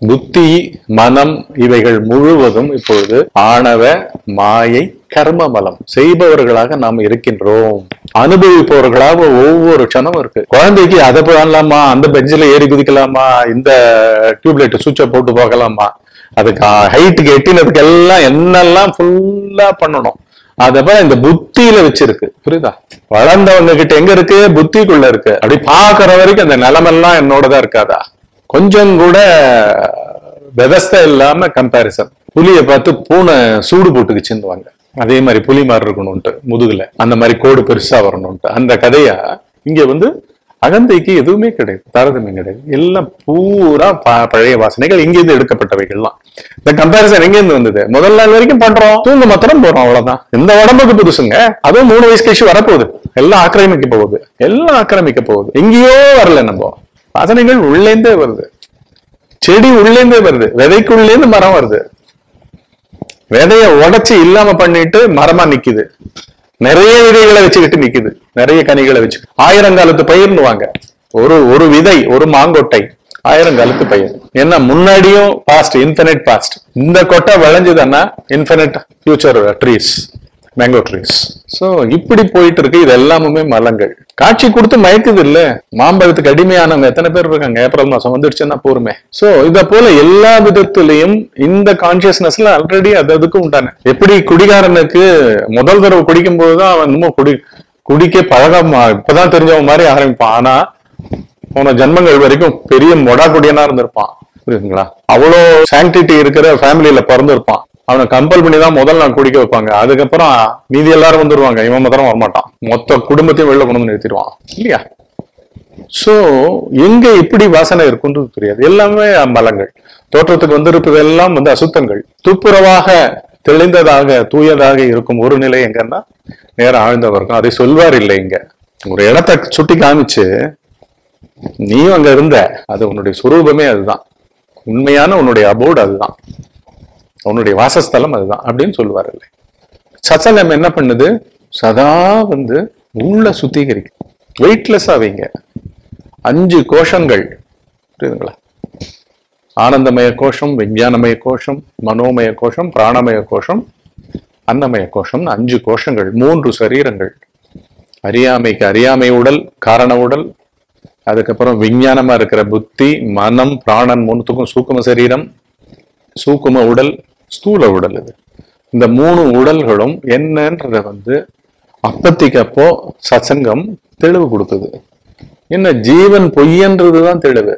புத்தி மனம் இவைகள் முழுவதும் இப்பொழுது ஆணவ மாயை கர்ம மலம் செய்பவர்களாக நாம் இருக்கின்றோம் அனுபவிப்பவர்களாக ஒவ்வொரு க்ஷணமும் இருக்கு குழந்தைக்கு அதை பண்ணலாமா அந்த பெஞ்சில் ஏறி குதிக்கலாமா இந்த டியூப்லைட் சுவிட்சை போட்டு போகலாமா அதுக்கு ஹைட்டுக்கு எட்டினதுக்கு எல்லாம் என்னெல்லாம் ஃபுல்லா பண்ணணும் அதப்ப இந்த புத்தியில வச்சிருக்கு புரியுதா வளர்ந்தவங்க கிட்ட எங்க இருக்கு புத்திக்குள்ள இருக்கு அப்படி பாக்குற வரைக்கும் அந்த நிலமெல்லாம் என்னோடதான் இருக்காதா கொஞ்சம் கூட விவஸ்தை இல்லாம கம்பாரிசன் புலியை பார்த்து பூனை சூடு போட்டுக்குச்சுன்னுவாங்க அதே மாதிரி புலி மாதிரி இருக்கணும்ட்டு முதுகுல அந்த மாதிரி கோடு பெருசா வரணும்ட்டு அந்த கதையா இங்க வந்து அகந்தைக்கு எதுவுமே கிடையாது தாரதமியம் கிடையாது எல்லாம் பூரா ப- பழைய வாசனைகள் இங்கிருந்து எடுக்கப்பட்டவைகள்லாம் இந்த கம்பாரிசன் எங்க இருந்து வந்தது முதல் நாள் வரைக்கும் பண்றோம் தூங்க மாத்திரம் போறோம் அவ்வளவுதான் இந்த உடம்புக்கு புதுசுங்க அதுவும் மூணு வயசு கழிச்சு வரப்போகுது எல்லாம் ஆக்கிரமிக்க போகுது எல்லாம் ஆக்கிரமிக்க போகுது எங்கேயோ வரல நம்ம வாசனைகள் உள்ளேந்தே வருது செடி உள்ளேந்தே வருது விதைக்குள்ளேந்து மரம் வருது விதைய உடைச்சு இல்லாம பண்ணிட்டு மரமா நிக்குது நிறைய விதைகளை வச்சுக்கிட்டு நிக்குது நிறைய கனிகளை வச்சு ஆயிரங்காலத்து பயிர்னுவாங்க ஒரு ஒரு விதை ஒரு மாங்கொட்டை ஆயிரங்காலத்து பயிர் என்ன முன்னாடியும் பாஸ்ட் இன்ஃபினிட் பாஸ்ட் இந்த கொட்டை விளைஞ்சதுன்னா infinite future trees mango trees so இப்படி போயிட்டு இருக்கு இது எல்லாமுமே மலங்கள் காட்சி கொடுத்து மயக்குது இல்ல மாம்பழத்துக்கு அடிமையானவங்க எத்தனை பேர் இருக்காங்க ஏப்ரல் மாசம் வந்துடுச்சுன்னா போருமே சோ இத போல எல்லா விதத்திலையும் இந்த கான்சியஸ்னஸ்ல ஆல்ரெடி அது அதுக்கு உண்டான எப்படி குடிகாரனுக்கு முதல் தடவை குடிக்கும் போதுதான் அவன் இன்னமும் குடி குடிக்க பழகமா இப்பதான் தெரிஞ்சவன் மாதிரி ஆரம்பிப்பான் ஆனா போன ஜென்மங்கள் வரைக்கும் பெரிய மொடா குடியனா இருந்திருப்பான் புரியுதுங்களா அவ்வளோ சாங்டிட்டி இருக்கிற ஃபேமிலியில பிறந்திருப்பான் அவனை கம்பல் பண்ணி தான் முதல் நாள் குடிக்க வைப்பாங்க அதுக்கப்புறம் மீதி எல்லாரும் வந்துருவாங்க இவன் மாத்திரம் வரமாட்டான் மொத்த குடும்பத்தையும் வெளில கொண்டு வந்து நிறுத்திடுவான் இல்லையா சோ எங்க எப்படி வாசனை இருக்குன்றது தெரியாது எல்லாமே மலங்கள் தோற்றத்துக்கு வந்திருப்பது எல்லாம் வந்து அசுத்தங்கள் துப்புரவாக தெளிந்ததாக தூயதாக இருக்கும் ஒரு நிலை எங்கன்னா நேரம் ஆழ்ந்தவா இருக்கும் அதை சொல்வார் இல்லை இங்க ஒரு இடத்தை சுட்டி காமிச்சு நீயும் அங்க இருந்த அது உன்னுடைய சுரூபமே அதுதான் உண்மையான உன்னுடைய அபோர்டு அதுதான் உன்னுடைய வாசஸ்தலம் அதுதான் அப்படின்னு சொல்லுவார் இல்லை சத்சங்கம் என்ன பண்ணுது சதா வந்து உள்ள சுத்திகரிக்கும் வெயிட்லெஸ்ஸா வைங்க அஞ்சு கோஷங்கள் புரியுதுங்களா ஆனந்தமய கோஷம் விஞ்ஞானமய கோஷம் மனோமய கோஷம் பிராணமய கோஷம் அன்னமய கோஷம் அஞ்சு கோஷங்கள் மூன்று சரீரங்கள் அறியாமைக்கு அறியாமை உடல் காரண உடல் அதுக்கப்புறம் விஞ்ஞானமா இருக்கிற புத்தி மனம் பிராணன் மூணுத்துக்கும் சூக்கும சரீரம் சூக்கும உடல் ஸ்தூல உடல் இது இந்த மூணு உடல்களும் என்னன்றத வந்து அப்பத்திக்கு அப்போ சத்சங்கம் தெளிவு கொடுக்குது என்ன ஜீவன் பொய்யன்றதுதான் தெளிவு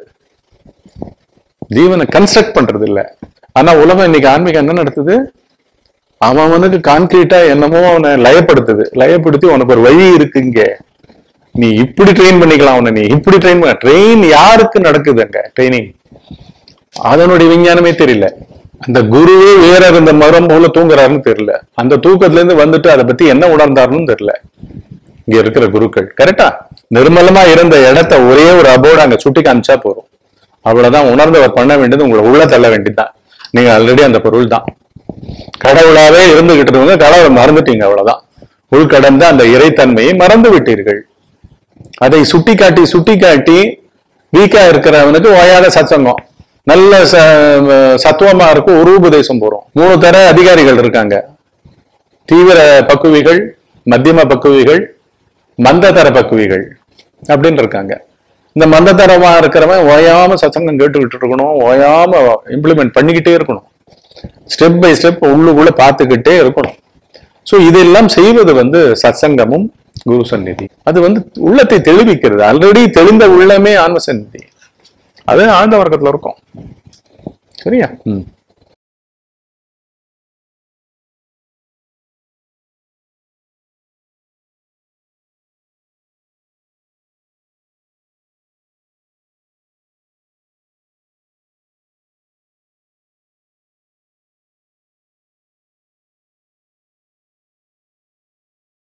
ஜீவனை கன்ஸ்ட்ரக்ட் பண்றது இல்ல ஆனா உலகம் இன்னைக்கு ஆன்மீகம் என்ன நடத்துது அவன் அவனுக்கு கான்கிரீட்டா என்னமோ அவனை லயப்படுத்துது லயப்படுத்தி உனக்கு ஒரு வழி இருக்கு இங்க நீ இப்படி ட்ரெயின் பண்ணிக்கலாம் அவனை நீ இப்படி ட்ரெயின் பண்ண ட்ரெயின் யாருக்கு நடக்குது அங்க ட்ரைனிங் அதனுடைய விஞ்ஞானமே தெரியல அந்த குருவே வேற இருந்த மரம் போல தூங்குறாருன்னு தெரியல அந்த தூக்கத்துல இருந்து வந்துட்டு அதை பத்தி என்ன உணர்ந்தாருன்னு தெரியல இங்க இருக்கிற குருக்கள் கரெக்டா நிர்மலமா இருந்த இடத்த ஒரே ஒரு அபோர்டு அங்க சுட்டி காமிச்சா போறோம் அவ்வளவுதான் உணர்ந்தவர் பண்ண வேண்டியது உங்களை உள்ள தள்ள வேண்டியதுதான் நீங்க ஆல்ரெடி அந்த பொருள் தான் கடவுளாவே இருந்துகிட்டு இருந்தவங்க கடவுளை மறந்துட்டீங்க அவ்வளவுதான் உள்கடந்த அந்த இறைத்தன்மையை மறந்து விட்டீர்கள் அதை சுட்டி காட்டி சுட்டி காட்டி வீக்கா இருக்கிறவனுக்கு ஓயாத சத்சங்கம் நல்ல ச- சத்துவமா இருக்கும் ஒரு உபதேசம் போறோம் மூணு தர அதிகாரிகள் இருக்காங்க தீவிர பக்குவிகள் மத்தியம பக்குவிகள் மந்ததர பக்குவிகள் அப்படின்னு இருக்காங்க இந்த மந்ததரமா இருக்கிறவன் ஓயாம சத்சங்கம் கேட்டுக்கிட்டு இருக்கணும் ஓயாம இம்ப்ளிமெண்ட் பண்ணிக்கிட்டே இருக்கணும் ஸ்டெப் பை ஸ்டெப் உள்ளுக்குள்ள பார்த்துக்கிட்டே இருக்கணும் சோ இதெல்லாம் செய்வது வந்து சத்சங்கமும் குரு சந்நிதி அது வந்து உள்ளத்தை தெளிவிக்கிறது ஆல்ரெடி தெளிந்த உள்ளமே ஆன்ம சந்நிதி அது ஆழ்ந்த வர்க்கத்துல இருக்கும் சரியா ம்